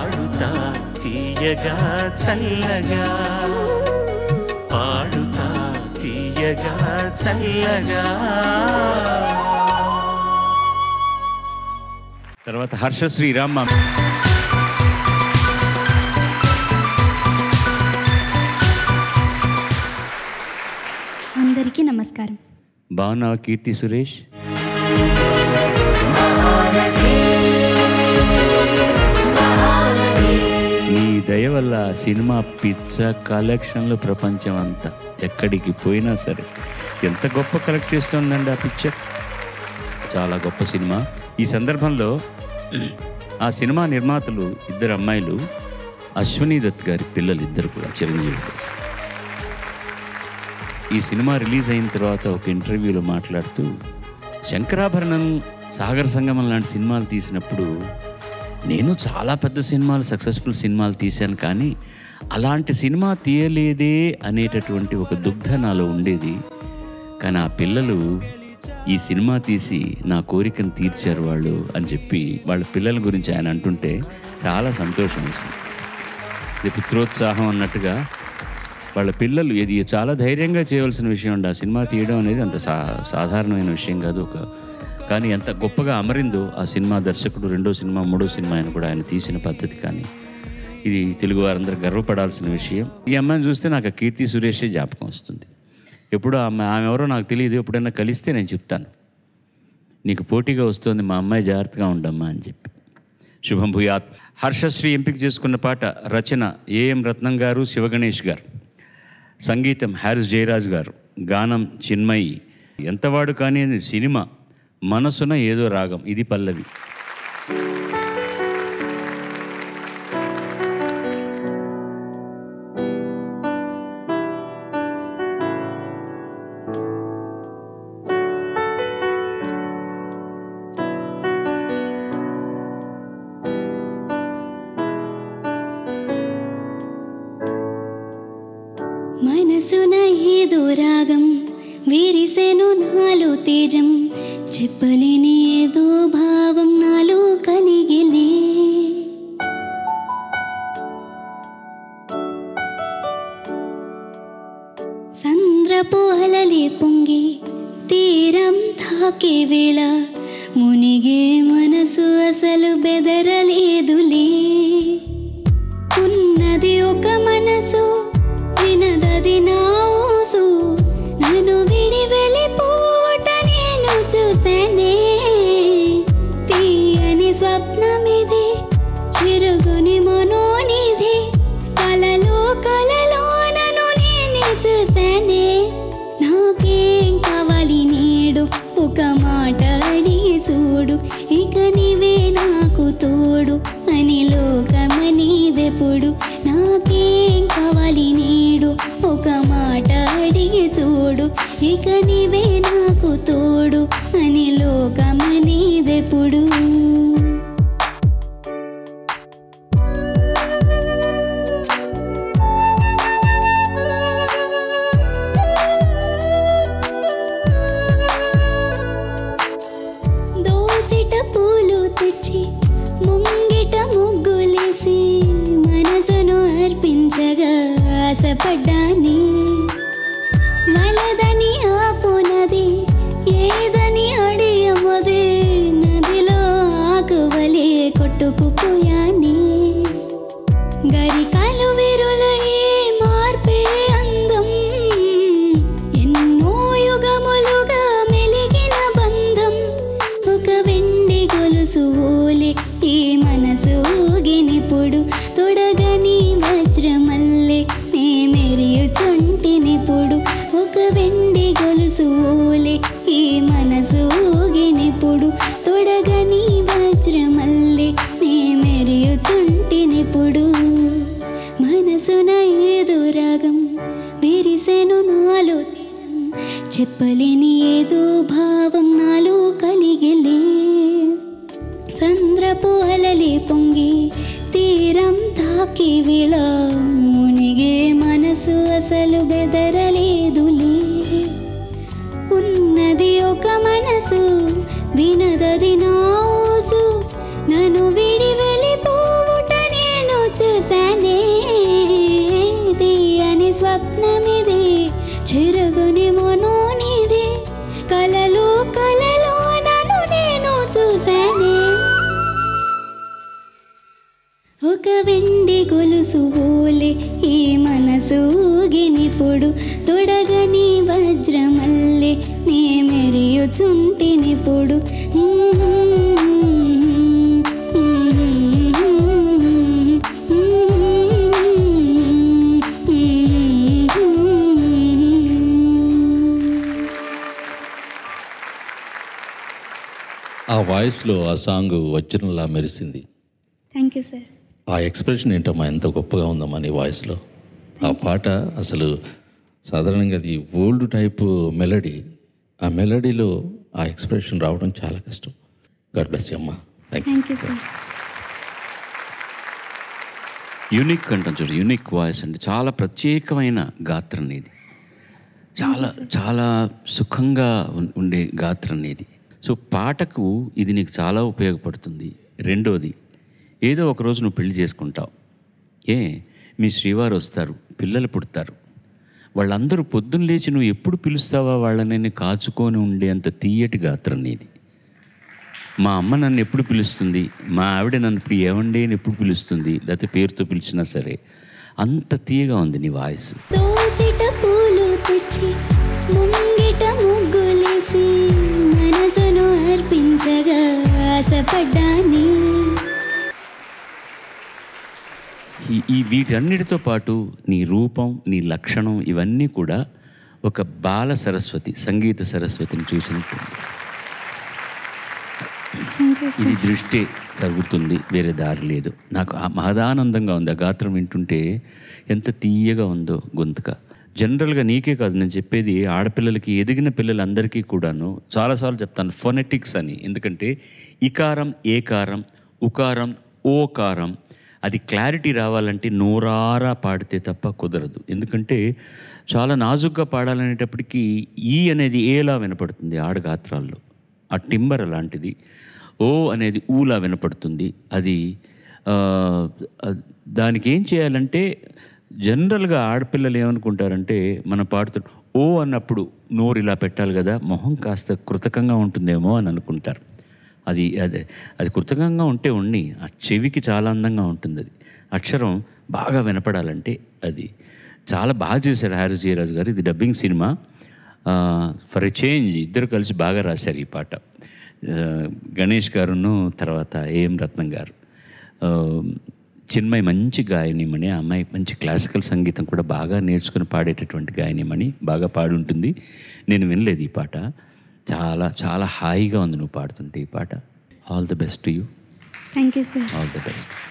పాడుతా తీయగా చల్లగా పాడుతా తీయగా చల్లగా తర్వాత హర్ష శ్రీరామ్ అందరికీ నమస్కారం బాగున్నావా కీర్తి సురేష్ నీ దయ వల్ల సినిమా పిచ్చ కలెక్షన్లు ప్రపంచం అంతా ఎక్కడికి పోయినా సరే ఎంత గొప్ప కలెక్ట్ చేస్తుందండి ఆ పిక్చర్ చాలా గొప్ప సినిమా ఈ సందర్భంలో ఆ సినిమా నిర్మాతలు ఇద్దరు అమ్మాయిలు అశ్వనీ దత్ గారి పిల్లలు ఇద్దరు కూడా చిరంజీవులు ఈ సినిమా రిలీజ్ అయిన తర్వాత ఒక ఇంటర్వ్యూలో మాట్లాడుతూ శంకరాభరణం సాగర సంగమం లాంటి సినిమాలు తీసినప్పుడు నేను చాలా పెద్ద సినిమాలు సక్సెస్ఫుల్ సినిమాలు తీశాను కానీ అలాంటి సినిమా తీయలేదే అనేటటువంటి ఒక దుగ్ధ నాలో ఉండేది కానీ ఆ పిల్లలు ఈ సినిమా తీసి నా కోరికను తీర్చారు వాళ్ళు అని చెప్పి వాళ్ళ పిల్లల గురించి ఆయన అంటుంటే చాలా సంతోషం వేసింది ఇది పుత్రోత్సాహం అన్నట్టుగా వాళ్ళ పిల్లలు ఇది చాలా ధైర్యంగా చేయవలసిన విషయం అండి ఆ సినిమా తీయడం అనేది అంత సా సాధారణమైన విషయం కాదు ఒక కానీ ఎంత గొప్పగా అమరిందో ఆ సినిమా దర్శకుడు రెండో సినిమా మూడో సినిమా ఆయన కూడా ఆయన తీసిన పద్ధతి కానీ ఇది తెలుగు వారందరూ గర్వపడాల్సిన విషయం ఈ అమ్మాయిని చూస్తే నాకు ఆ కీర్తి సురేషే జ్ఞాపకం వస్తుంది ఎప్పుడు ఆమె ఆమె ఎవరో నాకు తెలియదు ఎప్పుడైనా కలిస్తే నేను చెప్తాను నీకు పోటీగా వస్తుంది మా అమ్మాయి జాగ్రత్తగా ఉండమ్మా అని చెప్పి శుభం భూయాత్ హర్షశ్రీ ఎంపిక చేసుకున్న పాట రచన ఏఎం రత్నం గారు శివగణేష్ గారు సంగీతం హారిస్ జయరాజ్ గారు గానం చిన్మయి ఎంతవాడు కానీ అది సినిమా మనసున ఏదో రాగం ఇది పల్లవి మనసున ఏదో రాగం విరిసెను నాలో తేజం చెప్పలేని ఏదో భావం నాలో కలిగిలే సంద్రపు అలలే పొంగి తీరం తాకే వేళ మునిగే మనసు అసలు బెదరలేదులే ఉన్నది ఒక మనసు వినదది నా ఊసు నన్ను విడి వెళ్ళిపోట నేను చూసానే తీయని స్వప్నమిది చిరుగుని మనోనిది కలలో కలలో నన్ను నేనే చూసానే నాకేం కావాలి నేడు ఒక మాట అడిగి చూడు ఇక నీవే నాకు తోడు అని లోకమనీదెప్పుడు నాకేం కావాలి నేడు ఒక మాట అడిగి చూడు ఇక నీవే నాకు తోడు అని లోకమనీదెప్పుడు దోసిట పూలు తెచ్చి ముంగిట ముగ్గులేసి మనసును అర్పించగా ఆశపడ్డాని వలదని ఆపునది ఏదని అడియమది నదిలో ఆకువలే కొట్టుకుపోయాని గరికాలు విరులు ఏ మార్పే అందం ఎన్నో యుగములుగా మెలిగిన బంధం ఒక వెండి గొలుసు ఓలే ఈ మనసు ఊగినిప్పుడు తొడగని వజ్రమల్లె నే మెరియుచుంటినిప్పుడు ఒక వెండి గొలుసు ఓలే ఈ మనసు ఊగినిప్పుడు తొడగని వజ్రమల్లె నే మెరియుచుంటినిప్పుడు మనసున ఏదో రాగం విరిసెను నాలో తీరం చెప్పలేని ఏదో భావం నాలో కలిగిలే చంద్రపు అలలే పొంగి తీరం తాకి వేళ మునిగే మనసు అసలు బెదరలేదులే ఉన్నది ఒక మనసు వినదది నా ఊసు నన్ను విడి వెళ్ళిపోవుట నేను ఒక వెండి గొలుసు ఓలే ఈ మనసు ఊగినిప్పుడు తొడగని వజ్రమల్లే నే మెరియుచుంటినిప్పుడు ఆ వాయిస్లో ఆ సాంగ్ వజ్రంలా మెరిసింది థ్యాంక్ యూ సార్ ఆ ఎక్స్ప్రెషన్ ఏంటమ్మా ఎంత గొప్పగా ఉందమ్మా నీ వాయిస్లో ఆ పాట అసలు సాధారణంగా అది ఓల్డ్ టైప్ మెలడీ ఆ మెలడీలో ఆ ఎక్స్ప్రెషన్ రావడం చాలా కష్టం గాడ్ బ్లెస్ అమ్మా thank you thank you sir unique అంటాం చూడు యూనిక్ వాయిస్ అంటే చాలా ప్రత్యేకమైన గాత్రం ఇది చాలా చాలా సుఖంగా ఉం- ఉండే గాత్రం ఇది సో పాటకు ఇది నీకు చాలా ఉపయోగపడుతుంది రెండోది ఏదో ఒక రోజు నువ్వు పెళ్లి చేసుకుంటావు ఏ మీ శ్రీవారు వస్తారు పిల్లలు పుడతారు వాళ్ళందరూ పొద్దున్న లేచి నువ్వు ఎప్పుడు పిలుస్తావా వాళ్ళని కాచుకొని ఉండే అంత తీయటి గాత్రం నీది మా అమ్మ నన్ను ఎప్పుడు పిలుస్తుంది మా ఆవిడ నన్ను ఇప్పుడు ఏమండి అని ఎప్పుడు పిలుస్తుంది లేకపోతే పేరుతో పిలిచినా సరే అంత తీయగా ఉంది నీ వాయిస్ దోసిట పూలు తెచ్చి ముంగిట ముగ్గులేసి మనసును అర్పించగా ఆశపడ్డాని ఈ ఈ వీటన్నిటితో పాటు నీ రూపం నీ లక్షణం ఇవన్నీ కూడా ఒక బాల సరస్వతి సంగీత సరస్వతిని చూసినట్టుంది థ్యాంక్ యూ ఇది దృష్టి తగ్గుతుంది వేరే దారి లేదు నాకు ఆ మహదానందంగా ఉంది ఆ గాత్రం వింటుంటే ఎంత తీయగా ఉందో గొంతుక జనరల్గా నీకే కాదు నేను చెప్పేది ఆడపిల్లలకి ఎదిగిన పిల్లలందరికీ కూడాను చాలాసార్లు చెప్తాను ఫొనెటిక్స్ అని ఎందుకంటే ఇకారం ఏకారం ఉకారం ఓకారం అది క్లారిటీ రావాలంటే నోరారా పాడితే తప్ప కుదరదు ఎందుకంటే చాలా నాజుగ్గా పాడాలనేటప్పటికీ ఈ అనేది ఏలా వినపడుతుంది ఆడగాత్రాల్లో ఆ టింబర్ అలాంటిది ఓ అనేది ఊలా వినపడుతుంది అది ఆ, ఆ, దానికి ఏం చేయాలంటే జనరల్గా ఆడపిల్లలు ఏమనుకుంటారంటే మనం పాడుతూ ఓ అన్నప్పుడు నోరు ఇలా పెట్టాలి కదా మొహం కాస్త కృతకంగా ఉంటుందేమో అని అనుకుంటారు అది అదే అది కృతకంగా ఉంటే ఉండి ఆ చెవికి చాలా అందంగా ఉంటుంది అది అక్షరం బాగా వినపడాలంటే అది చాలా బాగా చేశాడు హారిస్ జయరాజు గారు ఇది dubbing cinema for a change ఇద్దరు కలిసి బాగా రాశారు ఈ పాట ఆ, గణేష్ గారును తర్వాత ఏఎం రత్నం గారు ఆ, చిన్మయి మంచి గాయనిమని ఆ అమ్మాయి మంచి క్లాసికల్ సంగీతం కూడా బాగా నేర్చుకుని పాడేటటువంటి గాయనిమని బాగా పాడి ఉంటుంది నేను వినలేదు ఈ పాట చాలా చాలా హాయిగా ఉంది నువ్వు పాడుతుంటే ఈ పాట all the best to you thank you sir all the best